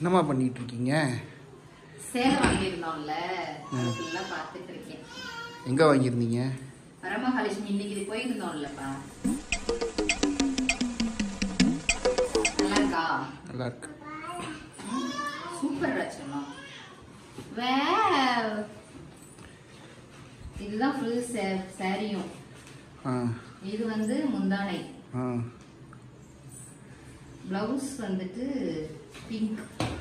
என்னம்மா பண்ணிட்டு இருக்கீங்க சேலை வாங்கியிருந்தோம்ல ஃபுல்லாக பார்த்துட்டு இருக்கேன் எங்க வாங்கியிருந்தீங்க பரமகாலட்சுமி இன்னைக்கு இது போயிருந்தோம்லப்பா நல்லா இருக்கா நல்லா இருக்கு சூப்பர் ரச்சனம் வே இதுதான் ஃபுல் சாரியும் ஆ இது வந்து முந்தானை ஆ பிளவுஸ் வந்துட்டு பிங்க்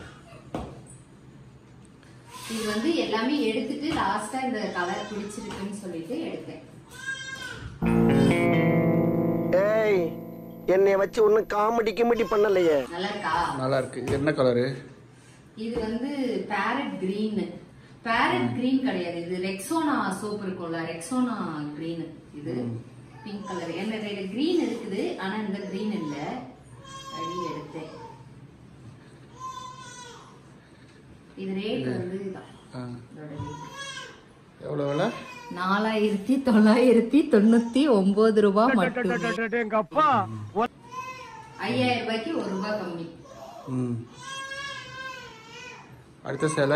இது வந்து எல்லாமே எடுத்துட்டு லாஸ்டா இந்த கலர் பிடிச்சிருக்குன்னு சொல்லிட்டு எடுத்தேன் ஏய் என்னைய வச்சு ஒன்னும் காமெடி கிமெடி பண்ணலையே நல்லா இருக்கா நல்லா இருக்கு இது என்ன கலரு இது வந்து பேரட் கிரீன் பேரட் கிரீன் கிடையாது இது ரெக்ஸோனா சோப் இருக்கும்ல ரெக்ஸோனா கிரீன் இது பிங்க் கலர் என்னோட கிரீன் இருக்குது ஆனா இந்த கிரீன் இல்ல அடி எடுத்தேன் இது ரேட் வந்து இதான் ஆ இதோட rate. எவ்வளோ விலை நாலாயிரத்தி தொள்ளாயிரத்தி தொண்ணூத்தி ஒன்பது ரூபாய் மட்டும் எங்க அப்பா ஐயாயிரம் ரூபாய்க்கு ஒரு ரூபாய் கம்மி ம் அடுத்த சேலை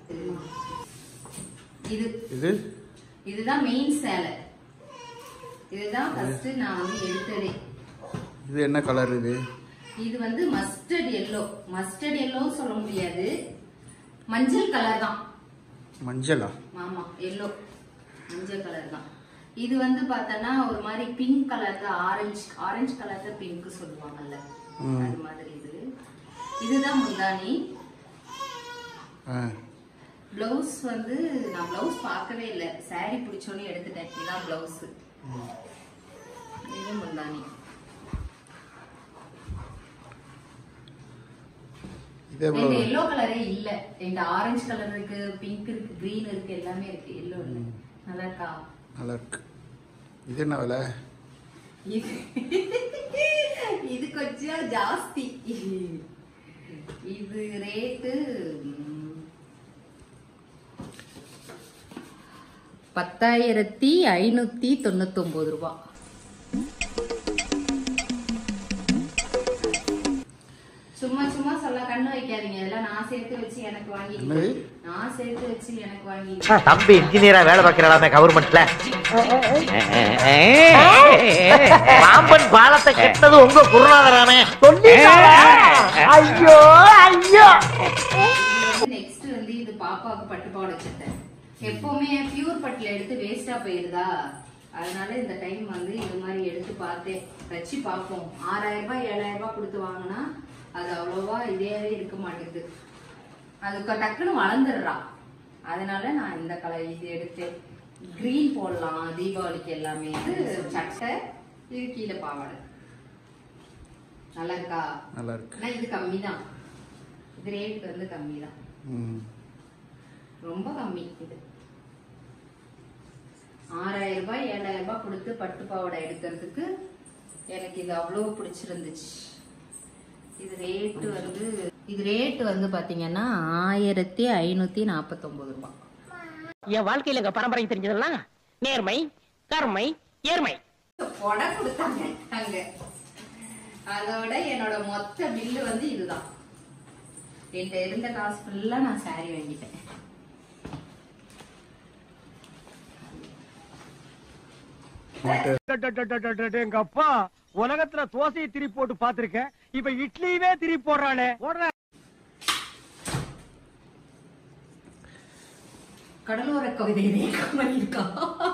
இது இது இதுதான் மெயின் சேலை இதுதான் ஃபர்ஸ்ட் நான் வந்து எடுத்ததே இது என்ன கலர் இது இது வந்து மஸ்டர்ட் எல்லோ மஸ்டர்ட் எல்லோ சொல்ல முடியாது மஞ்சள் கலர் தான் மஞ்சளா ஆமா எல்லோ மஞ்சள் கலர் தான் இது வந்து பார்த்தோன்னா ஒரு மாதிரி பிங்க் கலர் தான் ஆரஞ்சு ஆரஞ்சு கலர் தான் பிங்க் சொல்லுவாங்கல்ல ம். அது மாதிரி இது இதுதான் முந்தானி ஆ பிளவுஸ் வந்து நான் பிளவுஸ் பார்க்கவே இல்லை saree பிடிச்சோன்னே எடுத்துட்டேன் இதுதான் பிளவுஸ் இது முந்தானி இது எவ்வளோ இந்த எல்லோ கலரே இல்ல இந்த ஆரஞ்சு கலர் இருக்கு பிங்க் இருக்கு கிரீன் இருக்கு எல்லாமே இருக்கு எல்லோ இல்ல நல்லா இருக்கா நல்லா இருக்கு இது என்ன விலை இது இது கொஞ்சம் ஜாஸ்தி இது ரேட்டு பத்தாயிரத்தி ஐநூத்தி தொண்ணூத்தி ஒன்பது ரூபாய் சும்மா சும்மா சொல்ல கண்ணு வைக்காதீங்க இதெல்லாம் நான் சேர்த்து வச்சு எனக்கு வாங்கி என்னது? நான் சேர்த்து வச்சு எனக்கு வாங்கி தம்பி இன்ஜினியரா வேலை பார்க்கிறாமே கவர்மெண்ட்ல பாம்பன் பாலத்தை கெட்டது உங்க குருநாதரானே ஐயோ ஐயோ நெக்ஸ்ட் வந்து இது பாப்பாவுக்கு பட்டு பாவாடை சட்டை எப்பவுமே பியூர் பட்டுல எடுத்து வேஸ்டா போயிருதா அதனால இந்த டைம் வந்து இது மாதிரி எடுத்து பார்த்தேன் வச்சு பார்ப்போம் ஆறாயிரம் ரூபாய் ஏழாயிரம் ரூபாய் கொடுத்து வாங்கினா அது அவ்வளோவா இதேவே இருக்க மாட்டேங்குது அதுக்கு டக்குன்னு வளர்ந்துடுறா அதனால நான் இந்த கலர் இது எடுத்தேன் கிரீன் போடலாம் தீபாவளிக்கு எல்லாமே இது சட்டை இது கீழே பாவாடை நல்லா இருக்கா நல்லா இருக்கு ஆனா இது கம்மி தான் இது ரேட் வந்து கம்மி தான் ம் ரொம்ப கம்மி இது ஆறாயிரம் ரூபாய் ஏழாயிரம் ரூபாய் கொடுத்து பட்டு பாவாடை எடுக்கிறதுக்கு எனக்கு இது அவ்வளோ பிடிச்சிருந்துச்சு இது ரேட்டு வந்து இது ரேட்டு வந்து பாத்தீங்கன்னா ஆயிரத்தி ஐநூத்தி நாற்பத்தொன்பது ரூபாய் என் வாழ்க்கையில எங்க பரம்பரை தெரிஞ்சதெல்லாம் நேர்மை கருமை ஏர்மை கொடை கொடுத்தாங்க அங்க அதோட என்னோட மொத்த பில்லு வந்து இதுதான் என்கிட்ட இருந்த காசு ஃபுல்லா நான் saree வாங்கிட்டேன் எங்க அப்பா உலகத்துல தோசையை திரி போட்டு பாத்திருக்கேன் இப்ப இட்லியவே திரி போடுறானே போடுற கடலோர கவிதை ரேகாமணி இருக்கா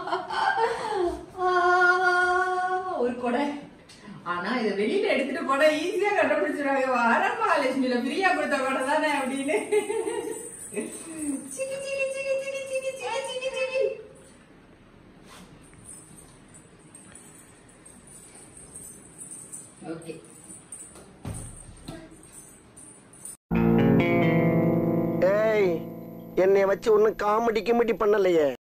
ஆ, ஒரு கொடை ஆனா இத வெளியில எடுத்துட்டு போனா ஈஸியா கண்டுபிடிச்சிருவாங்க வரமகாலட்சுமியில பிரியா கொடுத்த கொடை தானே அப்படின்னு சிக்கி, சிக்கி, சிக்கி, சிக்கி, சிக்கி, சிக்கி, சிக்கி, சிக்கி. ஓகே ஏய் என்னைய வச்சு ஒன்னும் காமெடி கிமெடி பண்ணலையே